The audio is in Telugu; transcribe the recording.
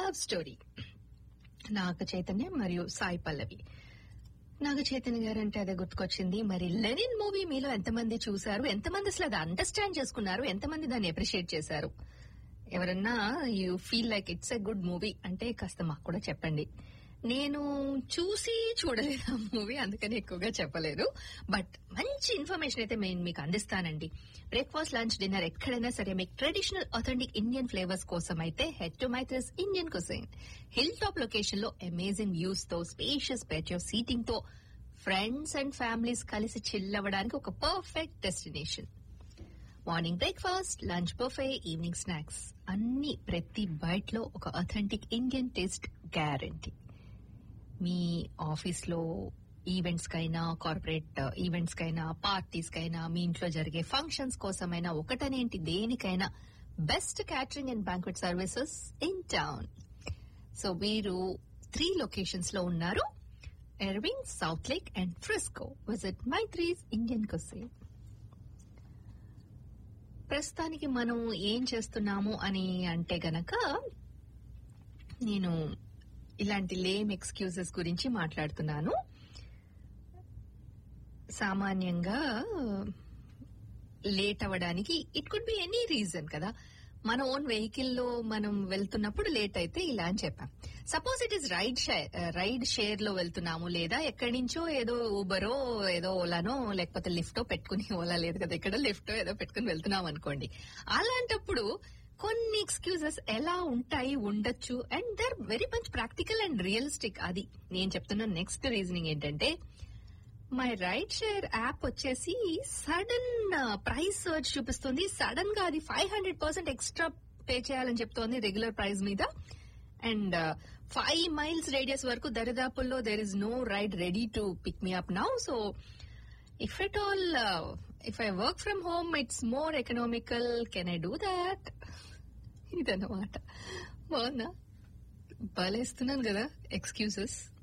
లవ్ స్టోరీ నాగ చైతన్య మరియు సాయి పల్లవి నాగ చైతన్య గారు అంటే అదే గుర్తుకొచ్చింది మరి లెనిన్ మూవీ మీలో ఎంతమంది చూశారు ఎంతమంది అసలు అది అండర్స్టాండ్ చేసుకున్నారు ఎంతమంది దాన్ని అప్రిషియేట్ చేశారు ఎవరన్నా you feel like it's a good movie అంటే కాస్త మాకు కూడా చెప్పండి నేను చూసి చూడలేదు ఆ మూవీ అందుకని ఎక్కువగా చెప్పలేదు బట్ మంచి ఇన్ఫర్మేషన్ అయితే నేను మీకు అందిస్తానండి బ్రేక్ఫాస్ట్ లంచ్ డిన్నర్ ఎక్కడైనా సరే మీకు ట్రెడిషనల్ అథెంటిక్ ఇండియన్ ఫ్లేవర్స్ కోసం అయితే head to Maithri's Indian cuisine hill top location లో అమేజింగ్ వ్యూస్ తో స్పేషియస్ పెట్యో సీటింగ్ తో ఫ్రెండ్స్ అండ్ ఫ్యామిలీస్ కలిసి చిల్ అవ్వడానికి ఒక perfect destination morning breakfast lunch buffet evening snacks అన్ని ప్రతి బైట్ లో ఒక అథెంటిక్ ఇండియన్ టేస్ట్ గ్యారంటీ మీ ఆఫీస్ లో ఈవెంట్స్ కైనా కార్పొరేట్ ఈవెంట్స్ కైనా పార్టీస్ కైనా మీ ఇంట్లో జరిగే ఫంక్షన్స్ కోసమైనా ఒకటనేంటి దేనికైనా best catering and banquet services in town so వీరు త్రీ లొకేషన్స్ లో ఉన్నారు Irving Southlake and Frisco visit Maithri's Indian cuisine ప్రస్తుతానికి మనం ఏం చేస్తున్నాము అని అంటే గనక నేను ఇలాంటి లేమ్ ఎక్స్క్యూజెస్ గురించి మాట్లాడుతున్నాను సామాన్యంగా లేట్ అవ్వడానికి it could be any reason కదా మన ఓన్ వెహికల్ లో మనం వెళ్తున్నప్పుడు లేట్ అయితే ఇలా అని చెప్పాం suppose it is ride share ride share లో వెళ్తున్నాము లేదా ఎక్కడి నుంచో ఏదో ఊబరో ఏదో ఓలానో లేకపోతే లిఫ్టో పెట్టుకుని ఓలా లేదు కదా ఇక్కడ లిఫ్టో ఏదో పెట్టుకుని వెళ్తున్నాం అనుకోండి అలాంటప్పుడు కొన్ని ఎక్స్క్యూజెస్ ఎలా ఉంటాయి ఉండొచ్చు and there very much practical and realistic అది నేను చెప్తున్న నెక్స్ట్ రీజనింగ్ ఏంటంటే మై రైట్ షేర్ యాప్ వచ్చేసి సడన్ ప్రైస్ సర్చ్ చూపిస్తుంది సడన్ గా అది five hundred percent extra pay చేయాలని చెప్తోంది రెగ్యులర్ ప్రైస్ మీద అండ్ ఫైవ్ మైల్స్ రేడియస్ వరకు దరిదాపుల్లో there is no ride ready to pick me up now so if at all if I work from home it's more economical can I do that ఇదన్నమాట బాగుందా బాలేస్తున్నాను కదా ఎక్స్క్యూజెస్